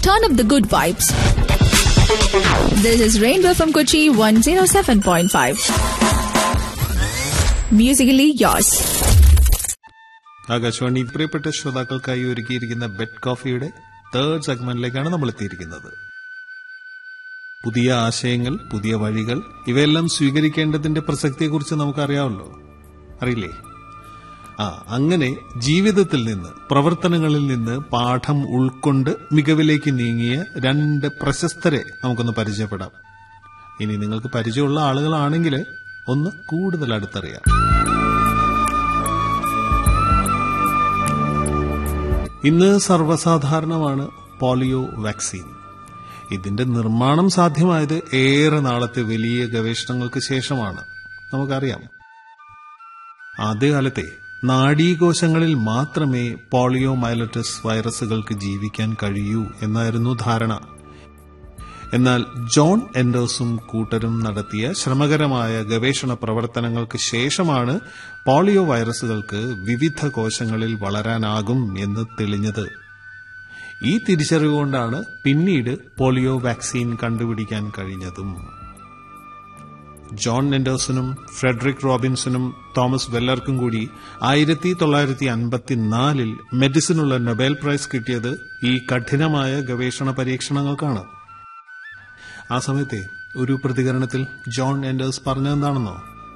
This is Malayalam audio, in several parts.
turn up the good vibes. This is Rainbow from Kochi 107.5. Musically yours. Akashvani പ്രിയപ്പെട്ട ശ്രോതാക്കൾക്കായി ഒരുക്കിയിരിക്കുന്ന ബെഡ് കോഫിയുടെ തേർഡ് സെഗ്മെന്റിലേക്കാണ് നമ്മൾ എത്തിയിരിക്കുന്നത് പുതിയ ആശയങ്ങൾ പുതിയ വഴികൾ ഇവയെല്ലാം സ്വീകരിക്കേണ്ടതിന്റെ പ്രസക്തിയെക്കുറിച്ച് നമുക്കറിയാമല്ലോ അറിയില്ലേ ആ അങ്ങനെ ജീവിതത്തിൽ നിന്ന് പ്രവർത്തനങ്ങളിൽ നിന്ന് പാഠം ഉൾക്കൊണ്ട് മികവിലേക്ക് നീങ്ങിയ രണ്ട് പ്രശസ്തരെ നമുക്കൊന്ന് പരിചയപ്പെടാം ഇനി നിങ്ങൾക്ക് പരിചയമുള്ള ആളുകളാണെങ്കിൽ ഒന്ന് കൂടുതൽ അടുത്തറിയാം ഇന്ന് സർവ്വസാധാരണമാണ് പോളിയോ വാക്സിൻ ഇതിന്റെ നിർമ്മാണം സാധ്യമായത് ഏറെ നാളത്തെ വലിയ ഗവേഷണങ്ങൾക്ക് ശേഷമാണ് നമുക്കറിയാം ആദ്യകാലത്തെ നാഡീകോശങ്ങളിൽ മാത്രമേ പോളിയോ മൈലറ്റസ് വൈറസുകൾക്ക് ജീവിക്കാൻ കഴിയൂ എന്നായിരുന്നു ധാരണ എന്നാൽ ജോൺ എൻഡേഴ്സും കൂട്ടരും നടത്തിയ ശ്രമകരമായ ഗവേഷണ പ്രവർത്തനങ്ങൾക്ക് ശേഷമാണ് പോളിയോ വൈറസുകൾക്ക് വിവിധ കോശങ്ങളിൽ വളരാനാകും എന്ന് തെളിഞ്ഞത് ഈ തിരിച്ചറിവ് കൊണ്ടാണ് പിന്നീട് പോളിയോ വാക്സിൻ കണ്ടുപിടിക്കാൻ കഴിഞ്ഞതും ജോൺ നെൻഡേഴ്സനും ഫ്രെഡറിക് റോബിൻസനും തോമസ് വെല്ലർക്കും കൂടി ആയിരത്തി തൊള്ളായിരത്തി അൻപത്തിനാലിൽ മെഡിസിനുള്ള നൊബേൽ പ്രൈസ് കിട്ടിയത് ഈ കഠിനമായ ഗവേഷണ പരീക്ഷണങ്ങൾക്കാണ് ആ സമയത്തെ ഒരു പ്രതികരണത്തിൽ ജോൺ എൻഡേഴ്സ് പറഞ്ഞതെന്താണെന്നോ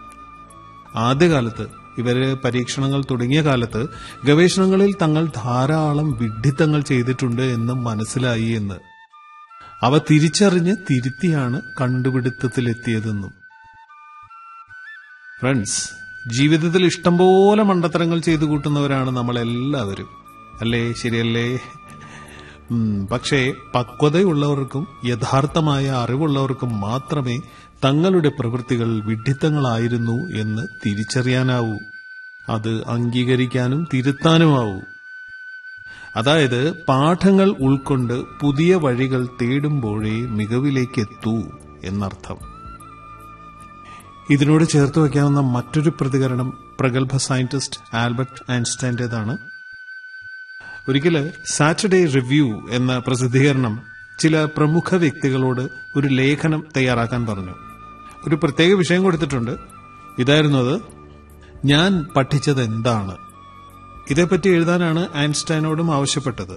ആദ്യകാലത്ത് ഇവര് പരീക്ഷണങ്ങൾ തുടങ്ങിയ കാലത്ത് ഗവേഷണങ്ങളിൽ തങ്ങൾ ധാരാളം വിഡ്ഢിത്തങ്ങൾ ചെയ്തിട്ടുണ്ട് എന്ന് മനസ്സിലായി എന്ന് അവ തിരിച്ചറിഞ്ഞ് തിരുത്തിയാണ് കണ്ടുപിടുത്തത്തിലെത്തിയതെന്നും ഫ്രണ്ട്സ് ജീവിതത്തിൽ ഇഷ്ടംപോലെ മണ്ടത്തരങ്ങൾ ചെയ്തു കൂട്ടുന്നവരാണ് നമ്മളെല്ലാവരും അല്ലേ ശരിയല്ലേ ഉം, പക്ഷേ പക്വതയുള്ളവർക്കും യഥാർത്ഥമായ അറിവുള്ളവർക്കും മാത്രമേ തങ്ങളുടെ പ്രവൃത്തികൾ വിഡ്ഢിത്തങ്ങളായിരുന്നു എന്ന് തിരിച്ചറിയാനാവൂ അത് അംഗീകരിക്കാനും തിരുത്താനുമാവൂ അതായത് പാഠങ്ങൾ ഉൾക്കൊണ്ട് പുതിയ വഴികൾ തേടുമ്പോഴേ മികവിലേക്ക് എത്തൂ എന്നർത്ഥം ഇതിനോട് ചേർത്ത് വയ്ക്കാവുന്ന മറ്റൊരു പ്രതികരണം പ്രഗത്ഭ സയന്റിസ്റ്റ് ആൽബർട്ട് ഐൻസ്റ്റൈന്റേതാണ് ഒരിക്കല് സാറ്റർഡേ റിവ്യൂ എന്ന പ്രസിദ്ധീകരണം ചില പ്രമുഖ വ്യക്തികളോട് ഒരു ലേഖനം തയ്യാറാക്കാൻ പറഞ്ഞു ഒരു പ്രത്യേക വിഷയം കൊടുത്തിട്ടുണ്ട് ഇതായിരുന്നു അത് ഞാൻ പഠിച്ചത് എന്താണ് ഇതേപ്പറ്റി എഴുതാനാണ് ഐൻസ്റ്റൈനോടും ആവശ്യപ്പെട്ടത്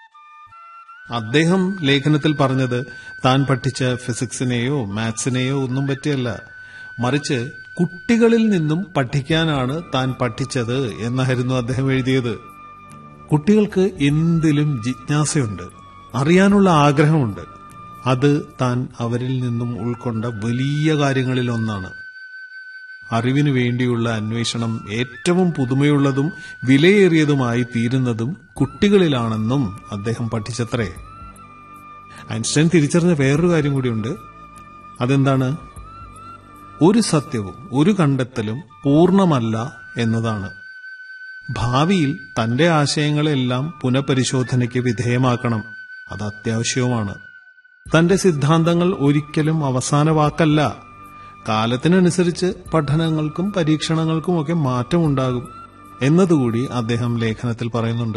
അദ്ദേഹം ലേഖനത്തിൽ പറഞ്ഞത് താൻ പഠിച്ച ഫിസിക്സിനെയോ മാത്സിനെയോ ഒന്നും പറ്റിയല്ല മറിച്ച് കുട്ടികളിൽ നിന്നും പഠിക്കാനാണ് താൻ പഠിച്ചത് എന്നായിരുന്നു അദ്ദേഹം എഴുതിയത് കുട്ടികൾക്ക് എന്തിലും ജിജ്ഞാസയുണ്ട് അറിയാനുള്ള ആഗ്രഹമുണ്ട് അത് താൻ അവരിൽ നിന്നും ഉൾക്കൊണ്ട വലിയ കാര്യങ്ങളിൽ ഒന്നാണ് അറിവിനു വേണ്ടിയുള്ള അന്വേഷണം ഏറ്റവും പുതുമയുള്ളതും വിലയേറിയതുമായി തീരുന്നതും കുട്ടികളിലാണെന്നും അദ്ദേഹം പഠിച്ചത്രേ ഐൻസ്റ്റൈൻ തിരിച്ചറിഞ്ഞ വേറൊരു കാര്യം കൂടിയുണ്ട് അതെന്താണ് ഒരു സത്യവും ഒരു കണ്ടെത്തലും പൂർണ്ണമല്ല എന്നതാണ് ഭാവിയിൽ തന്റെ ആശയങ്ങളെല്ലാം പുനഃപരിശോധനയ്ക്ക് വിധേയമാക്കണം അത് അത്യാവശ്യവുമാണ് തന്റെ സിദ്ധാന്തങ്ങൾ ഒരിക്കലും അവസാന വാക്കല്ല കാലത്തിനനുസരിച്ച് പഠനങ്ങൾക്കും പരീക്ഷണങ്ങൾക്കുമൊക്കെ മാറ്റമുണ്ടാകും എന്നതുകൂടി അദ്ദേഹം ലേഖനത്തിൽ പറയുന്നുണ്ട്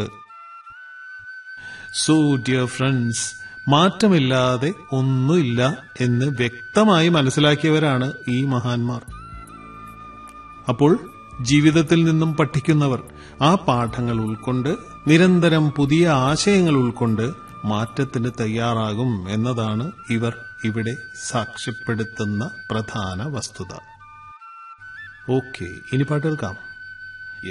സോ ഡിയർ ഫ്രണ്ട്സ് മാറ്റമില്ലാതെ ഒന്നുമില്ല എന്ന് വ്യക്തമായി മനസ്സിലാക്കിയവരാണ് ഈ മഹാന്മാർ അപ്പോൾ ജീവിതത്തിൽ നിന്നും പഠിക്കുന്നവർ ആ പാഠങ്ങൾ ഉൾക്കൊണ്ട് നിരന്തരം പുതിയ ആശയങ്ങൾ ഉൾക്കൊണ്ട് മാറ്റത്തിന് തയ്യാറാകും എന്നതാണ് ഇവർ ഇവിടെ സാക്ഷ്യപ്പെടുത്തുന്ന പ്രധാന വസ്തുത ഓക്കെ ഇനി പാട്ട് കേൾക്കാം